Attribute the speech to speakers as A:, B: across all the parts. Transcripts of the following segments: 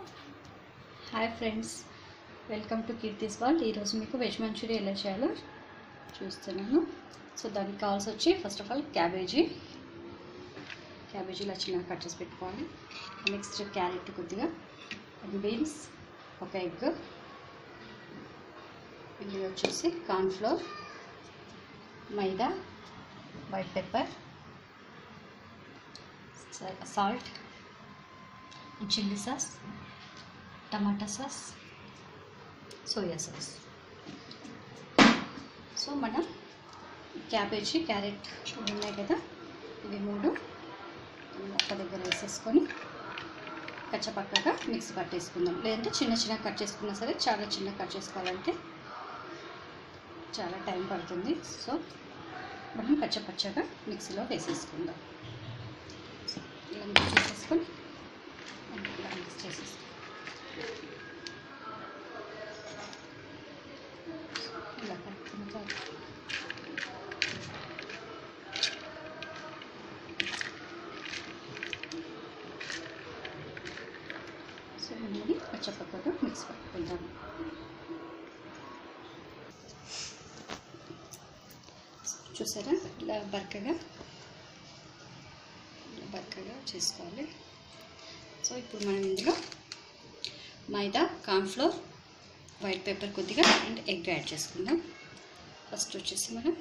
A: Hi friends welcome to Keerthi's world ఈరోజు మీకు veg Manchuria ఎలా చేయాలో చూస్తున్నాను సో దానికి కావాల్సి వచ్చి ఫస్ట్ ఆఫ్ ఆల్ క్యాబేజీ క్యాబేజీలో చిన్నగా కట్ చేసి పెట్టుకోవాలి నెక్స్ట్ క్యారెట్ కొద్దిగా అండ్ బీన్స్ ఒక ఎగ్ ఇది వచ్చేసి cornflour maida white pepper salt chilli sauce tomato sauce soya sauce so మనం క్యాబేజీ క్యారెట్ ఉన్నాయి కదా ఇవి మూడు ఒక దగ్గర వేసేసుకొని కచ్చపక్కగా మిక్సీ పట్టేసుకుందాం లేదంటే చిన్న చిన్న కట్ చేసుకున్నా సరే చాలా చిన్న కట్ చేసుకోవాలంటే చాలా టైం పడుతుంది సో మనం పచ్చపచ్చగా మిక్సీలో వేసేసుకుందాం ఇలా మిక్స్ చేసేసుకొని ఇలా మిక్స్ చేసేసుకుందాం ఇలా కలుపుకున్న తర్వాత సో అనేది పచ్చపక్కగా మిక్స్ పట్టుకుంటాము చూసారా ఇలా బరకగా ఇలా బరకగా చేసుకోవాలి సో ఇప్పుడు మనం ఇందులో మైదా కార్న్ఫ్లోర్ వైట్ పేపర్ కొద్దిగా అండ్ ఎగ్ యాడ్ చేసుకుందాం ఫస్ట్ వచ్చేసి మనం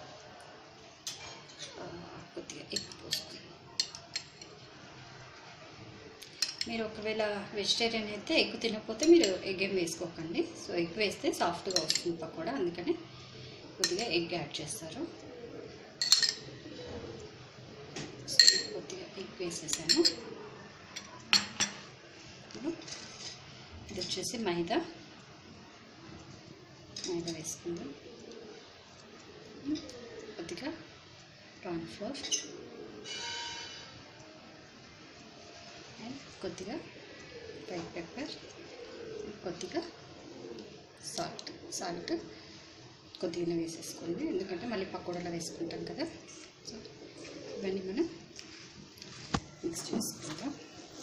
A: ఆ, కొద్దిగా ఎగ్ పోసుకుందాం మీరు ఒకవేళ వెజిటేరియన్ అయితే ఎగ్ తినకపోతే మీరు ఎగ్ ఏం వేసుకోకండి సో ఎగ్ వేస్తే సాఫ్ట్గా వస్తుంది పకోడా అందుకని కొద్దిగా ఎగ్ యాడ్ చేస్తారు సో కొద్దిగా ఎగ్ వేసేసాను ఇప్పుడు ఇది వచ్చేసి మైదా మైదా వేసుకుందాం కొద్దిగా కార్న్ ఫ్లోర్ అండ్ కొద్దిగా వైట్ పెప్పర్ కొద్దిగా సాల్ట్ సాల్ట్ కొద్దిగా వేసేసుకోండి ఎందుకంటే మళ్ళీ పకోడీలో వేసుకుంటాం కదా సో ఇవన్నీ మనం మిక్స్ చేసుకుందాం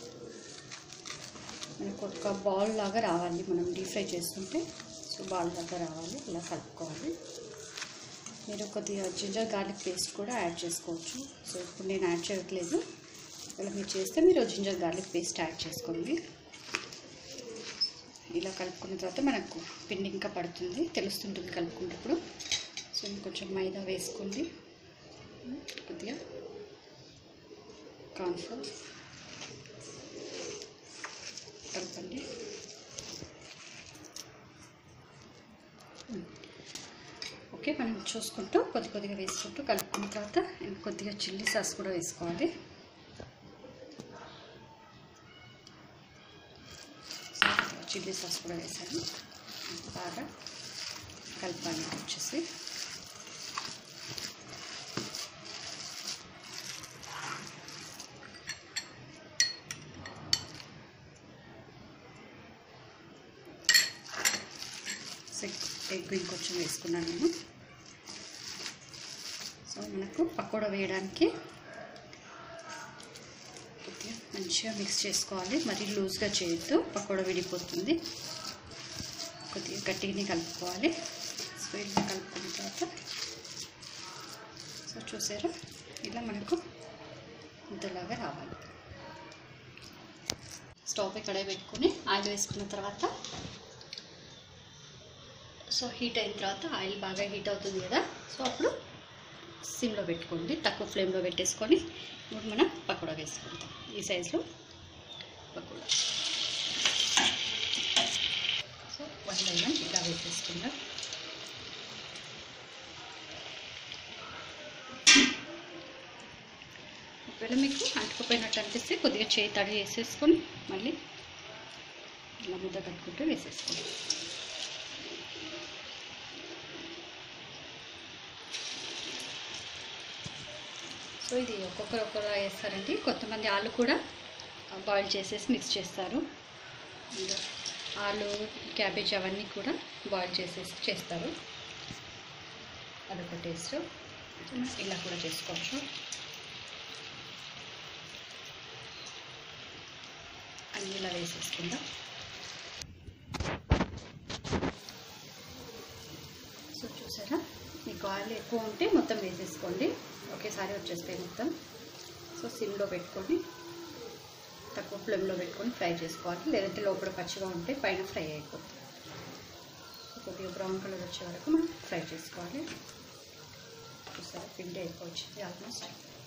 A: మనకు ఒక బాల్ లాగా రావాలి మనం డీప్ ఫ్రై చేస్తుంటే సో బాల్ లాగా రావాలి ఇలా కలుపుకోవాలి మీరు కొద్దిగా జింజర్ గార్లిక్ పేస్ట్ కూడా యాడ్ చేసుకోవచ్చు సో ఇప్పుడు నేను యాడ్ చేయట్లేదు ఇలా మీరు చేస్తే మీరు జింజర్ గార్లిక్ పేస్ట్ యాడ్ చేసుకోండి ఇలా కలుపుకున్న తర్వాత మనకు పిండి ఇంకా పడుతుంది తెలుస్తుంటుంది కలుపుకున్నప్పుడు సో కొంచెం మైదా వేసుకోండి కొద్దిగా కార్న్ఫ్లోర్ కలపండి ఓకే మనం చూసుకుంటూ కొద్ది కొద్దిగా వేసుకుంటూ కలుపుకున్న తర్వాత ఇంకా కొద్దిగా చిల్లీ సాస్ కూడా వేసుకోవాలి చిల్లీ సాస్ కూడా వేసాను బాగా కలపాలి వచ్చేసి ఎగ్ ఇంకొంచెం వేసుకున్నాను నేను సో మనకు పకోడా వేయడానికి కొద్దిగా మంచిగా మిక్స్ చేసుకోవాలి మరీ లూజ్గా చేయొద్దు పకోడా విడిపోతుంది కొద్దిగా గట్టిగానే కలుపుకోవాలి సో ఇలా కలుపుకున్న తర్వాత సో చూసారా ఇలా మనకు ముద్దలాగా రావాలి స్టవ్ పై కడాయి పెట్టుకొని ఆయిల్ వేసుకున్న తర్వాత సో హీట్ అయిన తర్వాత ఆయిల్ బాగా హీట్ అవుతుంది కదా సో అప్పుడు సిమ్లో పెట్టుకోండి తక్కువ ఫ్లేమ్లో పెట్టేసుకొని ఇప్పుడు మనం పకోడా వేసుకుంటాం ఈ సైజులో pakoda so one by one ఇలా వేసేసుకుందాం ఒకవేళ మీకు అంటుకుపోయినట్టు అనిపిస్తే కొద్దిగా చేయి తడి వేసేసుకొని మళ్ళీ ఇలా ముద్ద కట్టుకుంటూ వేసేసుకోండి సో ఇది ఒక్కొక్కరు ఒక్కరు వేస్తారండి కొంతమంది ఆలు కూడా బాయిల్ చేసేసి మిక్స్ చేస్తారు ఇంకా ఆలు క్యాబేజ్ అవన్నీ కూడా బాయిల్ చేసేసి చేస్తారు అదొక టేస్ట్ ఇలా కూడా చేసుకోవచ్చు అన్నీ ఇలా వేసేసుకుందాం సో చూసారా మీకు ఆయిల్ ఎక్కువ ఉంటే మొత్తం వేసేసుకోండి ఒకేసారి వచ్చేస్తాయి మొత్తం సో సిమ్లో పెట్టుకొని తక్కువ ఫ్లేమ్లో పెట్టుకొని ఫ్రై చేసుకోవాలి లేదంటే లోపల పచ్చిగా ఉంటే పైన ఫ్రై అయిపోతుంది కొద్దిగా బ్రౌన్ కలర్ వచ్చే వరకు మనం ఫ్రై చేసుకోవాలి చూసారా పిండి అయిపోవచ్చింది ఆల్మోస్ట్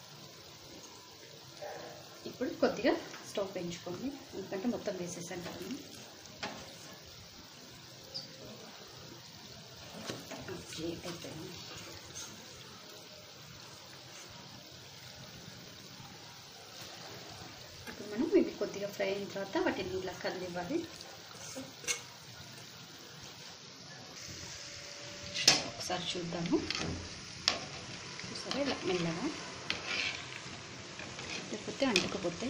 A: ఇప్పుడు కొద్దిగా స్టవ్ పెంచుకోండి ఎందుకంటే మొత్తం వేసేసాను కదా నేను. ఓకే అయిపోయింది ఇప్పుడు మనం ఇవి కొద్దిగా ఫ్రై అయిన తర్వాత వాటిని ఇలా కదిలివ్వాలి ఒకసారి చూద్దాము చూసారా ఇలా మెల్లగా లేకపోతే అంటుకుపోతే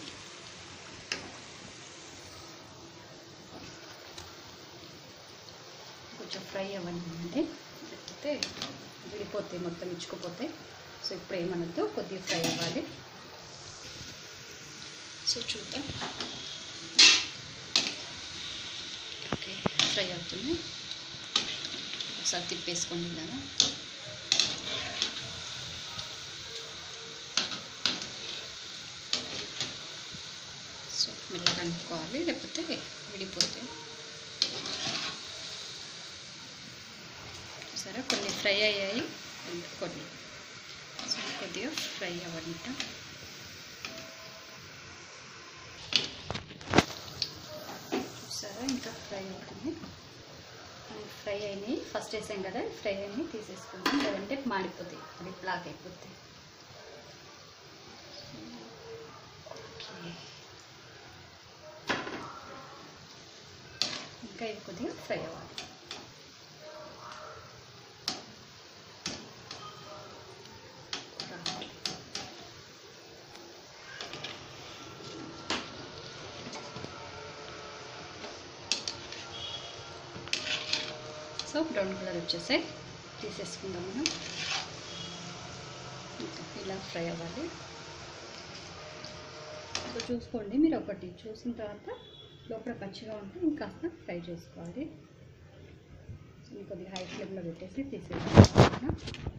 A: కొంచెం ఫ్రై అవ్వండి లేకపోతే విడిపోతాయి మొత్తం ఇచ్చుకుపోతాయి సో ఇప్పుడు ఏమనొద్దు కొద్దిగా ఫ్రై అవ్వాలి సో చూద్దాం ఓకే ఫ్రై అవుతుంది ఒకసారి తిప్పేసుకోండి ఇలాగా సో మెల్లగా అనుకోవాలి లేకపోతే విడిపోతాయి సరే కొన్ని ఫ్రై అయ్యాయి కొన్ని సో కొద్దిగా ఫ్రై అవ్వంట చూసారా ఇంకా ఫ్రై అవుతుంది ఫ్రై అయినాయి ఫస్ట్ వేసాం కదా ఫ్రై అయినాయి తీసేసుకుందాం లేదంటే మాడిపోతాయి అది బ్లాక్ అయిపోతాయి ఓకే ఇంకా ఇది కొద్దిగా ఫ్రై అవ్వాలి రావాలి. సో బ్రౌన్ కలర్ వచ్చేసాయి తీసేసుకుందాం మనం ఇంకా ఇలా ఫ్రై అవ్వాలి సో చూసుకోండి మీరు ఒకటి చూసిన తర్వాత లోపల పచ్చిగా ఉంటే ఇంకాస్త ఫ్రై చేసుకోవాలి సో నేను కొద్దిగా హై ఫ్లేమ్లో పెట్టేసి తీసేసుకుంటాను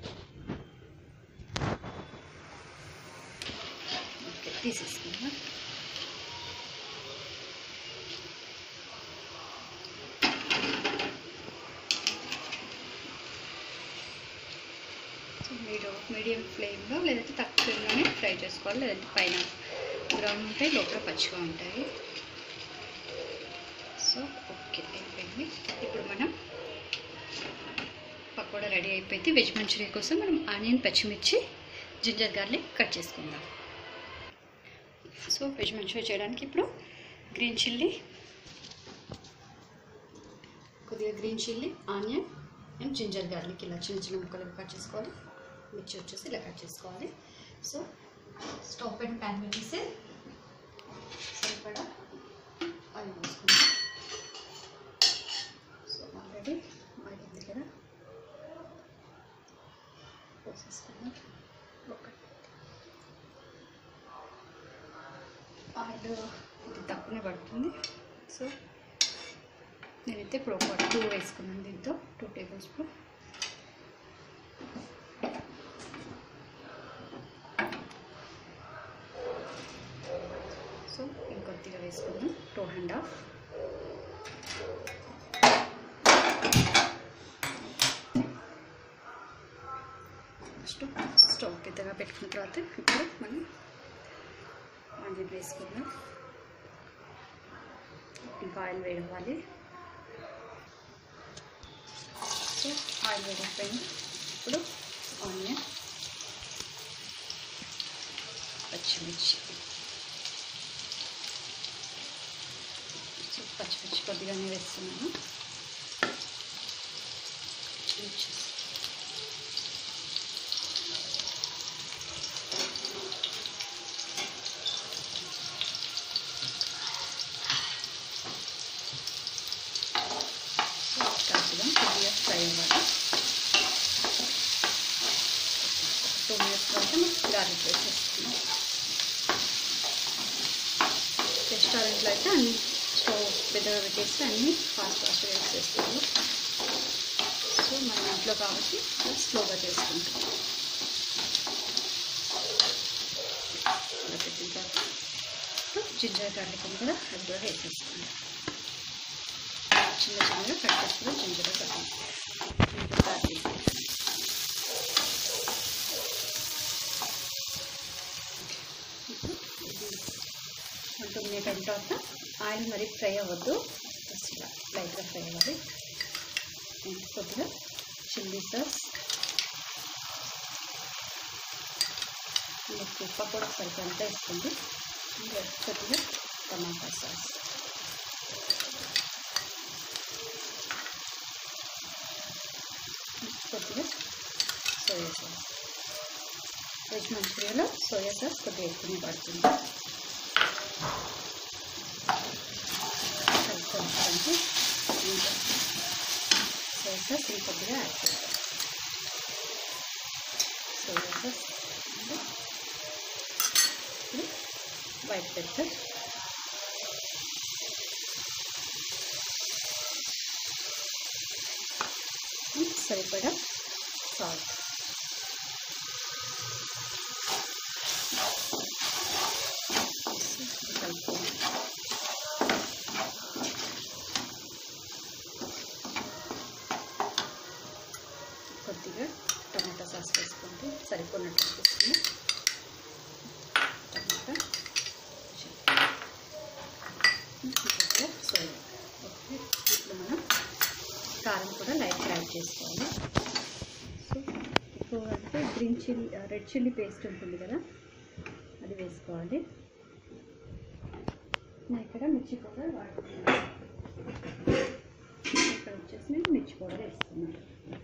A: ఓకే తీసేసుకుందాం సో మీరు మీడియం ఫ్లేమ్లో లేదంటే తక్కువ ఫ్లేమ్లోనే ఫ్రై చేసుకోవాలి లేదంటే పైన బ్రౌన్ ఉంటాయి లోపల పచ్చిగా ఉంటాయి సో ఓకే అయిపోయింది ఇప్పుడు మనం పకోడా రెడీ అయిపోయింది వెజ్ మంచూరియా కోసం మనం ఆనియన్ పచ్చిమిర్చి జింజర్ గార్లిక్ కట్ చేసుకుందాం సో వెజ్ మంచూరియా చేయడానికి ఇప్పుడు గ్రీన్ చిల్లీ కొద్దిగా green chilli onion and ginger garlic ఇలా చిన్న చిన్న ముక్కలుగా కట్ చేసుకోవాలి మిర్చి వచ్చేసి ఇలా కట్ చేసుకోవాలి సో స్టవ్ పైన ప్యాన్ పెట్టేసి సరిపడా ఆయిల్ వేసుకుందాం సో ఆల్రెడీ ఆయిల్ ఉంది కదా పోసేసుకుందాం ఒకటి ఆయిల్ ఇది తక్కువనే పడుతుంది సో నేనైతే ఇప్పుడు ఒక టూ వేసుకున్నాను దీంతో టూ టేబుల్ స్పూన్ సో ఇంకొద్దిగా వేసుకున్నాం two and half first stove పెద్దగా పెట్టుకున్న తర్వాత ఇప్పుడు మనం ఆనియన్ వేసుకుందాం ఇంకా ఆయిల్ వేయవాలి సో ఆయిల్ వేయకపోయింది ఇప్పుడు ఆనియన్ పచ్చిమిర్చి సో పచ్చిమిర్చి కొద్దిగానే వేస్తున్నాను పచ్చిమిర్చి సో కాపుదాం కొద్దిగా ఫ్రై అవ్వాలి టూ మినిట్స్ తర్వాత మనం గార్లిక్ వేసేస్తున్నాం రెస్టారెంట్ ఇంట్లో అయితే అన్ని స్టవ్ పెద్దగా పెట్టేసి అన్నీ ఫాస్ట్ ఫాస్ట్గా వేసేస్తాము సో మన ఇంట్లో కాబట్టి స్లోగా చేసుకుంటాం ఇలా పెట్టిన తర్వాత జింజర్ గార్లిక్ ఉంది కదా అది కూడా వేసేస్తాను చిన్న చిన్నగా కట్ చేసుకుని ginger garlic ginger garlic one two minute అయిన తర్వాత ఆయిల్ మరి ఫ్రై అవ్వద్దు జస్ట్ ఇలా లైట్గా ఫ్రై అవ్వాలి కొద్దిగా చిల్లీ సాస్ మీకు పకోడా సరిపడంత వేసుకోండి ఇంకా కొద్దిగా టమాటా సాస్ కొద్దిగా సోయా సాస్ వెజ్ మంచూరియాలో సోయా సాస్ కొద్దిగా ఎక్కువ పడుతుంది కలుపుకోవడానికి ఇంకా సోయా సాస్ ఇంకొద్దిగా యాడ్ చేయాలి సోయా సాస్ ఇప్పుడు వైట్ పెప్పర్ సరిపడా సాల్ట్ కలుపుకోండి కొద్దిగా టమాటా సాస్ వేసుకోండి సరిపోయినట్టు అనిపిస్తుంది టమాటా కొద్దిగా సోయా ఓకే ఇప్పుడు మనం కారం కూడా లైట్ యాడ్ చేసుకోవాలి సో ఇప్పుడు అంటే green chilli red chilli paste ఉంటుంది కదా అది వేసుకోవాలి నేను ఇక్కడ మిర్చి పౌడర్ వాడుతున్నాను ఇక్కడ వచ్చేసి నేను మిర్చి పౌడర్ వేస్తున్నాను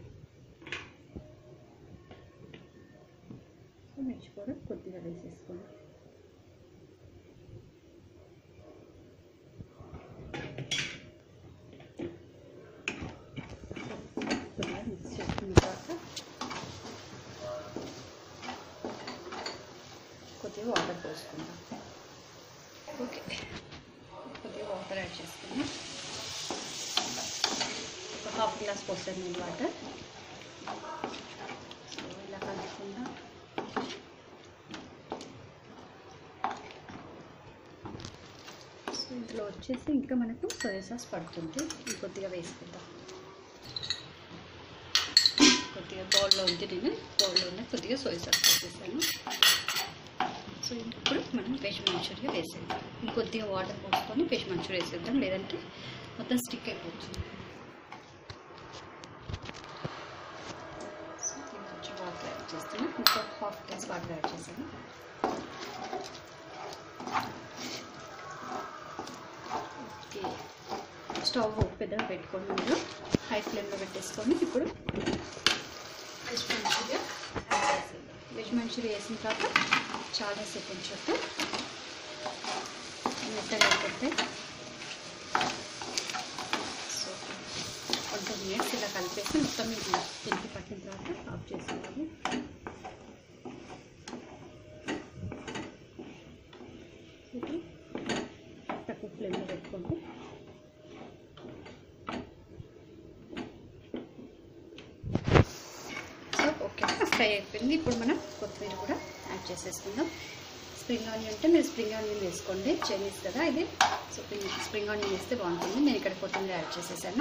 A: సో మిర్చి పౌడర్ కొద్దిగా వేసేసుకోండి కొద్దిగా మిక్స్ చేసుకున్న తర్వాత కొద్దిగా వాటర్ పోసుకుందాం ఓకే కొద్దిగా వాటర్ యాడ్ చేసుకుందాం ఒక హాఫ్ గ్లాస్ పోసాను నేను వాటర్ సో ఇలా కలుపుకుందాం సో ఇందులో వచ్చేసి ఇంకా మనకు సోయా సాస్ పడుతుంది ఇంకొద్దిగా వేసుకుందాం కొద్దిగా బౌల్లో ఉంది నేను బౌల్లో ఉన్న కొద్దిగా సోయా సాస్ వేసేసాను సో ఇప్పుడు మనం వెజ్ మంచూరియా వేసేద్దాం ఇంకొద్దిగా వాటర్ పోసుకొని వెజ్ మంచూరియా వేసేద్దాం లేదంటే మొత్తం స్టిక్ అయిపోతుంది సో కొంచెం వాటర్ యాడ్ చేస్తున్నాను ఇంకో హాఫ్ గ్లాస్ వాటర్ యాడ్ చేశాను ఓకే స్టవ్ పెద్దగా పెట్టుకోండి మీరు హై ఫ్లేమ్లో పెట్టేసుకొని ఇప్పుడు వెజ్ మంచూరియా యాడ్ చేసేద్దాం వెజ్ మంచూరియా వేసిన తర్వాత చాలా సేపు ఉంచొద్దు మెత్తగా అయిపోతే సో ఒక టూ మినిట్స్ ఇలా కలిపేసి మొత్తం ఇది తింటి పట్టిన తర్వాత ఆఫ్ చేసుకోవాలి ఇది తక్కువ ఫ్లేమ్లో పెట్టుకోండి సో ఓకే ఫ్రై అయిపోయింది ఇప్పుడు మనం కొత్తిమీర కూడా యాడ్ చేసేసుకుందాం స్ప్రింగ్ ఆనియన్ ఉంటే మీరు స్ప్రింగ్ ఆనియన్ వేసుకోండి చైనీస్ కదా ఇది సో స్ప్రింగ్ ఆనియన్ వేస్తే బాగుంటుంది నేను ఇక్కడ కొత్తిమీర యాడ్ చేసేసాను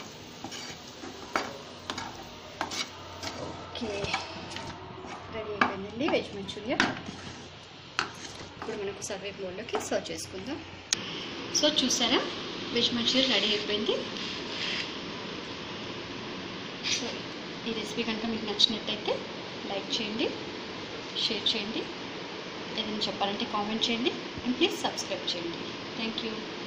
A: ఓకే రెడీ అయిపోయిందండి వెజ్ మంచూరియా ఇప్పుడు మనకు సర్వే బౌల్లోకి సర్వ్ చేసుకుందాం సో చూసారా వెజ్ మంచూరియా రెడీ అయిపోయింది సో ఈ రెసిపీ కనుక మీకు నచ్చినట్టయితే లైక్ చేయండి షేర్ చేయండి ఏదైనా చెప్పాలంటే కామెంట్ చేయండి అండ్ ప్లీజ్ సబ్స్క్రైబ్ చేయండి థ్యాంక్ యూ